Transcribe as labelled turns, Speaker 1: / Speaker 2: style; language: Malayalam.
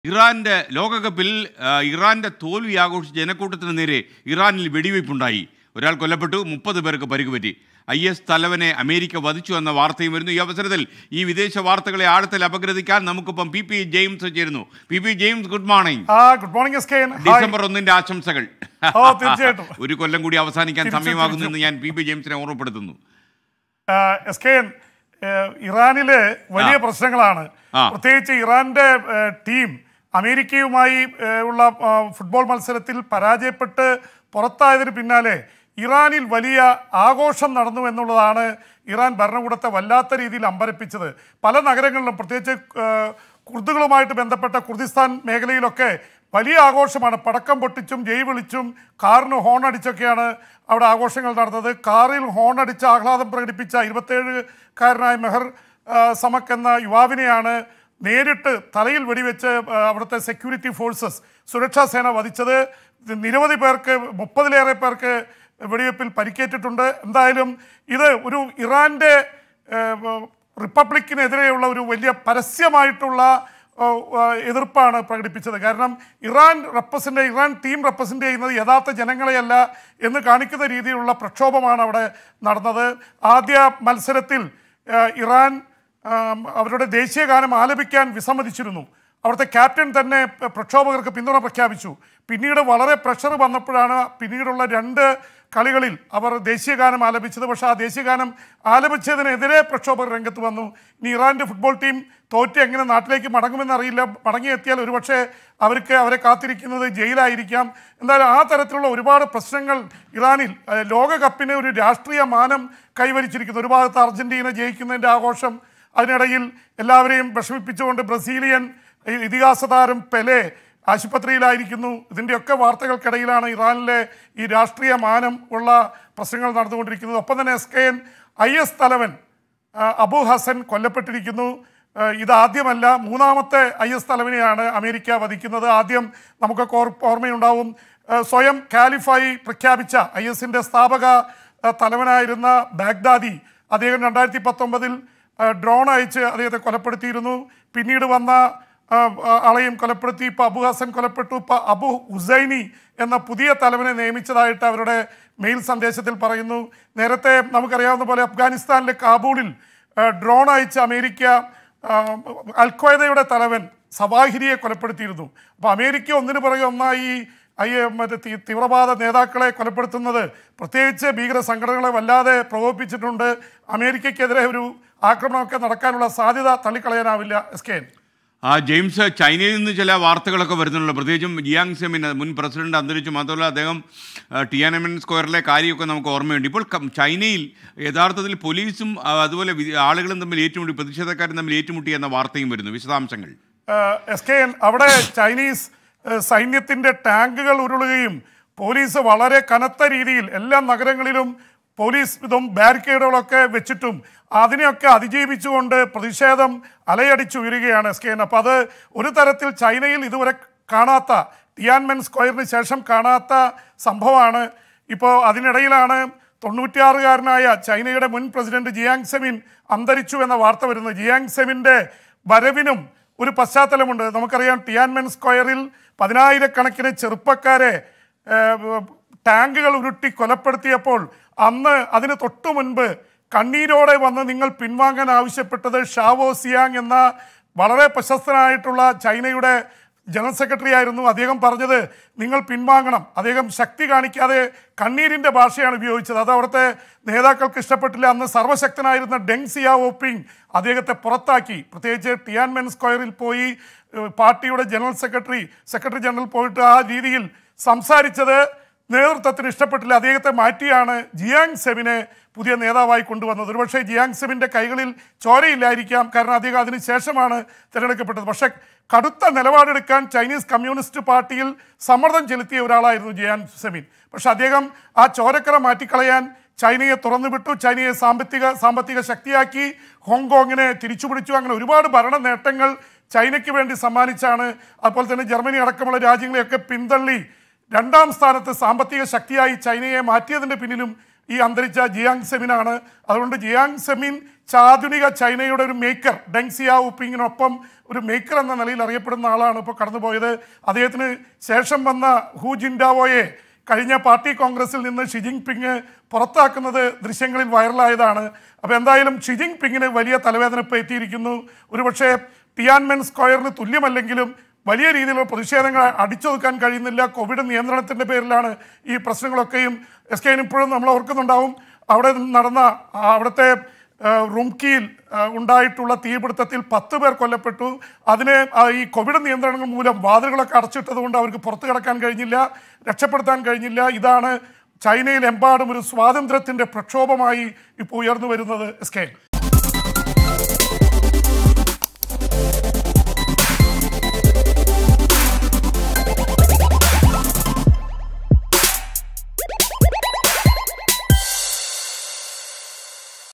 Speaker 1: ഇറാന്റെ ലോകകപ്പിൽ ആ, ഇറാന്റെ തോൽവി ആഘോഷിച്ച ജനക്കൂട്ടത്തിന് നേരെ ഇറാനിൽ വെടിവയ്പുണ്ടായി ഒരാൾ കൊല്ലപ്പെട്ടു മുപ്പത് പേർക്ക് പരിക്കുപറ്റി ഐ എസ് തലവനെ അമേരിക്ക വധിച്ചു എന്ന വാർത്തയും വരുന്നു ഈ അവസരത്തിൽ ഈ വിദേശ വാർത്തകളെ ആഴത്തിൽ അപഗ്രഥിക്കാൻ നമുക്കിപ്പം പി പി ജെയിംസ് ചേരുന്നു P P James good morning
Speaker 2: ah good morning S K N hi.
Speaker 1: December ഒന്നിന്റെ ആശംസകൾ
Speaker 2: ഓ തീർച്ചയായിട്ടും
Speaker 1: ഒരു കൊല്ലം കൂടി അവസാനിക്കാൻ
Speaker 2: തിരിച്ചു,
Speaker 1: സമയമാകുന്നു
Speaker 2: തിരിച്ചു.
Speaker 1: എന്ന് ഞാൻ പി പി ജെയിംസിനെ ഓർമ്മപ്പെടുത്തുന്നു
Speaker 2: ആ, എസ് കെ എൻ ഏ, ഇറാനിലെ വലിയ
Speaker 1: ആ.
Speaker 2: പ്രശ്നങ്ങളാണ്
Speaker 1: ആ.
Speaker 2: പ്രത്യേകിച്ച് ഇറാന്റെ ഏ, ടീം അമേരിക്കയുമായി ഏ, ഉള്ള ആ, ഫുട്ബോൾ മത്സരത്തിൽ പരാജയപ്പെട്ട് പുറത്തായതിന് പിന്നാലെ ഇറാനിൽ വലിയ ആഘോഷം നടന്നു എന്നുള്ളതാണ് ഇറാൻ ഭരണകൂടത്തെ വല്ലാത്ത രീതിയിൽ അമ്പരപ്പിച്ചത് പല നഗരങ്ങളിലും പ്രത്യേകിച്ച് ഏ, കുർദുകളുമായിട്ട് ബന്ധപ്പെട്ട കുർദിസ്ഥാൻ മേഖലയിലൊക്കെ വലിയ ആഘോഷമാണ് പടക്കം പൊട്ടിച്ചും ജയ് വിളിച്ചും കാറിന് ഹോൺ അടിച്ചൊക്കെയാണ് അവിടെ ആഘോഷങ്ങൾ നടന്നത് കാറിൽ ഹോൺ അടിച്ച് ആഹ്ലാദം പ്രകടിപ്പിച്ച ഇരുപത്തേഴുകാരനായ മെഹർ ആ, സമക് എന്ന യുവാവിനെയാണ് നേരിട്ട് തലയിൽ വെടിവെച്ച് ആ, അവിടുത്തെ സെക്യൂരിറ്റി ഫോഴ്സസ് സുരക്ഷാ സേന വധിച്ചത് ഇത് നിരവധി പേർക്ക് മുപ്പതിലേറെ പേർക്ക് വെടിവെപ്പിൽ പരിക്കേറ്റിട്ടുണ്ട് എന്തായാലും ഇത് ഒരു ഇറാൻ്റെ ഏഹ്, റിപ്പബ്ലിക്കിനെതിരെയുള്ള ഒരു വലിയ പരസ്യമായിട്ടുള്ള ഓ, ആ, എതിർപ്പാണ് പ്രകടിപ്പിച്ചത് കാരണം Iran represent Iran team represent ചെയ്യുന്നത് യഥാർത്ഥ ജനങ്ങളെയല്ല എന്ന് കാണിക്കുന്ന രീതിയിലുള്ള പ്രക്ഷോഭമാണ് അവിടെ നടന്നത് ആദ്യ മത്സരത്തിൽ ആ, ഇറാൻ ആം, അവരുടെ ദേശീയ ഗാനം ആലപിക്കാൻ വിസമ്മതിച്ചിരുന്നു അവിടുത്തെ ക്യാപ്റ്റൻ തന്നെ പ- പ്രക്ഷോഭകർക്ക് പിന്തുണ പ്രഖ്യാപിച്ചു പിന്നീട് വളരെ പ്രഷർ വന്നപ്പോഴാണ് പിന്നീടുള്ള രണ്ട് കളികളിൽ അവർ ദേശീയ ഗാനം ആലപിച്ചത് പക്ഷേ ആ ദേശീയ ഗാനം ആലപിച്ചതിനെതിരെ പ്രക്ഷോഭകർ രംഗത്ത് വന്നു ഇനി ഇറാൻ്റെ ഫുട്ബോൾ ടീം തോറ്റ് എങ്ങനെ നാട്ടിലേക്ക് മടങ്ങുമെന്നറിയില്ല മടങ്ങിയെത്തിയാൽ ഒരുപക്ഷെ അവർക്ക് അവരെ കാത്തിരിക്കുന്നത് ജയിലായിരിക്കാം എന്തായാലും ആ തരത്തിലുള്ള ഒരുപാട് പ്രശ്നങ്ങൾ ഇറാനിൽ അഹ് ലോകകപ്പിന് ഒരു രാഷ്ട്രീയ മാനം കൈവരിച്ചിരിക്കുന്നു ഒരു ഭാഗത്ത് അർജന്റീന ജയിക്കുന്നതിൻ്റെ ആഘോഷം അതിനിടയിൽ എല്ലാവരെയും വിഷമിപ്പിച്ചുകൊണ്ട് ബ്രസീലിയൻ ഇ- ഇതിഹാസ താരം പെലെ ആശുപത്രിയിലായിരിക്കുന്നു ഇതിൻ്റെയൊക്കെ വാർത്തകൾക്കിടയിലാണ് ഇറാനിലെ ഈ രാഷ്ട്രീയ മാനം ഉള്ള പ്രശ്നങ്ങൾ നടന്നുകൊണ്ടിരിക്കുന്നത് ഒപ്പം തന്നെ S K N I S തലവൻ ആ, അബു ഹസൻ കൊല്ലപ്പെട്ടിരിക്കുന്നു ആ, ഇതാദ്യമല്ല മൂന്നാമത്തെ ഐ എസ് തലവനെയാണ് അമേരിക്ക വധിക്കുന്നത് ആദ്യം നമുക്കൊക്കെ ഓർ- ഓർമ്മയുണ്ടാവും ആ, സ്വയം കാലിഫായി പ്രഖ്യാപിച്ച ഐ എസിൻ്റെ സ്ഥാപക ആ, തലവനായിരുന്ന ബാഗ്ദാദി അദ്ദേഹം രണ്ടായിരത്തി പത്തൊമ്പതിൽ ഡ്രോൺ അയച്ച് അദ്ദേഹത്തെ കൊലപ്പെടുത്തിയിരുന്നു പിന്നീട് വന്ന ആ, ആ, ആളെയും കൊലപ്പെടുത്തി ഇപ്പോൾ അബു ഹസൻ കൊലപ്പെട്ടു ഇപ്പോൾ അബു ഹുസൈനി എന്ന പുതിയ തലവനെ നിയമിച്ചതായിട്ട് അവരുടെ മെയിൽ സന്ദേശത്തിൽ പറയുന്നു നേരത്തെ നമുക്കറിയാവുന്ന പോലെ അഫ്ഗാനിസ്ഥാനിലെ കാബൂളിൽ ആ, ഡ്രോൺ അയച്ച് അമേരിക്ക ആ, അൽഖ്വയ്ദയുടെ തലവൻ സവാഹിരിയെ കൊലപ്പെടുത്തിയിരുന്നു അപ്പോൾ അമേരിക്ക ഒന്നിനു പുറകെ ഒന്നായി ഐ മറ്റേ തീ- തീവ്രവാദ നേതാക്കളെ കൊലപ്പെടുത്തുന്നത് പ്രത്യേകിച്ച് ഭീകര സംഘടനകളെ വല്ലാതെ പ്രകോപിപ്പിച്ചിട്ടുണ്ട് അമേരിക്കയ്ക്കെതിരെ ഒരു ആക്രമണമൊക്കെ നടക്കാനുള്ള സാധ്യത തള്ളിക്കളയാനാവില്ല എസ് കെ എൻ
Speaker 1: ആ ജെയിംസ് ചൈനയിൽ നിന്ന് ചില വാർത്തകളൊക്കെ വരുന്നുള്ളൂ പ്രത്യേകിച്ചും ജിയാങ് സെമിൻ മുൻ പ്രസിഡന്റ് അന്തരിച്ചു മാത്രമല്ല അദ്ദേഹം ആ, ടിയാനമെൻ സ്ക്വയറിലെ കാര്യമൊക്കെ നമുക്ക് ഓർമ്മയുണ്ട് ഇപ്പോൾ കം- ചൈനയിൽ യഥാർത്ഥത്തിൽ പോലീസും ആ, അതുപോലെ വി- ആളുകളും തമ്മിൽ ഏറ്റുമുട്ടി പ്രതിഷേധക്കാരും തമ്മിൽ ഏറ്റുമുട്ടി എന്ന വാർത്തയും വരുന്നു വിശദാംശങ്ങൾ
Speaker 2: എസ് കെ എൻ അവിടെ ചൈനീസ് ഏഹ്, സൈന്യത്തിന്റെ ടാങ്കുകൾ ഉരുളുകയും പോലീസ് വളരെ കനത്ത രീതിയിൽ എല്ലാ നഗരങ്ങളിലും പോലീസ് ഇതും ബാരിക്കേഡുകളൊക്കെ വെച്ചിട്ടും അതിനെയൊക്കെ അതിജീവിച്ചുകൊണ്ട് പ്രതിഷേധം അലയടിച്ചുയരുകയാണ് എസ് കെ എൻ അപ്പോൾ അത് ഒരു തരത്തിൽ ചൈനയിൽ ഇതുവരെ കാണാത്ത ടിയാൻമെൻ സ്ക്വയറിന് ശേഷം കാണാത്ത സംഭവമാണ് ഇപ്പോൾ അതിനിടയിലാണ് തൊണ്ണൂറ്റിയാറുകാരനായ ചൈനയുടെ മുൻ പ്രസിഡന്റ് ജിയാങ് സെമിൻ അന്തരിച്ചു എന്ന വാർത്ത വരുന്നത് ജിയാങ് സെമിൻ്റെ വരവിനും ഒരു പശ്ചാത്തലമുണ്ട് നമുക്കറിയാം ടിയാൻമെൻ സ്ക്വയറിൽ പതിനായിരക്കണക്കിന് ചെറുപ്പക്കാരെ ഏഹ്, ടാങ്കുകൾ ഉരുട്ടി കൊലപ്പെടുത്തിയപ്പോൾ അന്ന് അതിന് തൊട്ടു മുൻപ് കണ്ണീരോടെ വന്ന് നിങ്ങൾ പിൻവാങ്ങാൻ ആവശ്യപ്പെട്ടത് ഷാവോ സിയാങ് എന്ന വളരെ പ്രശസ്തനായിട്ടുള്ള ചൈനയുടെ ജനറൽ സെക്രട്ടറി ആയിരുന്നു അദ്ദേഹം പറഞ്ഞത് നിങ്ങൾ പിൻവാങ്ങണം അദ്ദേഹം ശക്തി കാണിക്കാതെ കണ്ണീരിൻ്റെ ഭാഷയാണ് ഉപയോഗിച്ചത് അത് അവിടുത്തെ നേതാക്കൾക്ക് ഇഷ്ടപ്പെട്ടില്ല അന്ന് സർവശക്തനായിരുന്ന ഡെങ് സിയാവോപ്പിങ് അദ്ദേഹത്തെ പുറത്താക്കി പ്രത്യേകിച്ച് ടിയാൻമെൻ സ്ക്വയറിൽ പോയി ഏഹ്, പാർട്ടിയുടെ ജനറൽ സെക്രട്ടറി സെക്രട്ടറി ജനറൽ പോയിട്ട് ആ രീതിയിൽ സംസാരിച്ചത് നേതൃത്വത്തിന് ഇഷ്ടപ്പെട്ടില്ല അദ്ദേഹത്തെ മാറ്റിയാണ് ജിയാങ് സെമിനെ പുതിയ നേതാവായി കൊണ്ടുവന്നത് ഒരുപക്ഷെ ജിയാങ് സെമിൻ്റെ കൈകളിൽ ചോരയില്ലായിരിക്കാം കാരണം അദ്ദേഹം അതിന് ശേഷമാണ് തിരഞ്ഞെടുക്കപ്പെട്ടത് പക്ഷേ കടുത്ത നിലപാടെടുക്കാൻ ചൈനീസ് കമ്മ്യൂണിസ്റ്റ് പാർട്ടിയിൽ സമ്മർദ്ദം ചെലുത്തിയ ഒരാളായിരുന്നു ജിയാങ് സെമിൻ പക്ഷെ അദ്ദേഹം ആ ചോരക്കറ മാറ്റിക്കളയാൻ ചൈനയെ തുറന്നുവിട്ടു ചൈനയെ സാമ്പത്തിക സാമ്പത്തിക ശക്തിയാക്കി ഹോങ്കോങ്ങിനെ തിരിച്ചുപിടിച്ചു അങ്ങനെ ഒരുപാട് ഭരണ നേട്ടങ്ങൾ ചൈനയ്ക്ക് വേണ്ടി സമ്മാനിച്ചാണ് അതുപോലെ തന്നെ ജർമ്മനി അടക്കമുള്ള രാജ്യങ്ങളെയൊക്കെ പിന്തള്ളി രണ്ടാം സ്ഥാനത്ത് സാമ്പത്തിക ശക്തിയായി ചൈനയെ മാറ്റിയതിൻ്റെ പിന്നിലും ഈ അന്തരിച്ച ജിയാങ് സെമിനാണ് അതുകൊണ്ട് ജിയാങ് സെമിൻ ചാതുനിക ചൈനയുടെ ഒരു മേക്കർ ഡെങ് സിയാവുപ്പിങ്ങിനൊപ്പം ഒരു മേക്കർ എന്ന നിലയിൽ അറിയപ്പെടുന്ന ആളാണ് ഇപ്പോൾ കടന്നുപോയത് അദ്ദേഹത്തിന് ശേഷം വന്ന ഹു ജിൻഡാവോയെ കഴിഞ്ഞ പാർട്ടി കോൺഗ്രസിൽ നിന്ന് ഷി ജിങ് പിങ് പുറത്താക്കുന്നത് ദൃശ്യങ്ങളിൽ വൈറലായതാണ് അപ്പോൾ എന്തായാലും ഷി ജിങ് പിങ്ങിന് വലിയ തലവേദന ഇപ്പോൾ എത്തിയിരിക്കുന്നു ഒരുപക്ഷെ ടിയാൻമെൻ സ്ക്വയറിന് തുല്യമല്ലെങ്കിലും വലിയ രീതിയിലുള്ള പ്രതിഷേധങ്ങൾ അടിച്ചൊതുക്കാൻ കഴിയുന്നില്ല കോവിഡ് നിയന്ത്രണത്തിൻ്റെ പേരിലാണ് ഈ പ്രശ്നങ്ങളൊക്കെയും എസ് കെയിന് ഇപ്പോഴും നമ്മൾ ഓർക്കുന്നുണ്ടാവും അവിടെ നടന്ന ആ അവിടുത്തെ ആ, റുംകിയിൽ ആ, ഉണ്ടായിട്ടുള്ള തീപിടുത്തത്തിൽ പത്ത് പേർ കൊല്ലപ്പെട്ടു അതിന് ആ, ഈ കോവിഡ് നിയന്ത്രണങ്ങൾ മൂലം വാതിലുകളൊക്കെ അടച്ചിട്ടതുകൊണ്ട് അവർക്ക് പുറത്തു കിടക്കാൻ കഴിഞ്ഞില്ല രക്ഷപ്പെടുത്താൻ കഴിഞ്ഞില്ല ഇതാണ് ചൈനയിലെമ്പാടും ഒരു സ്വാതന്ത്ര്യത്തിൻ്റെ പ്രക്ഷോഭമായി ഇപ്പോൾ ഉയർന്നു വരുന്നത് എസ് കെ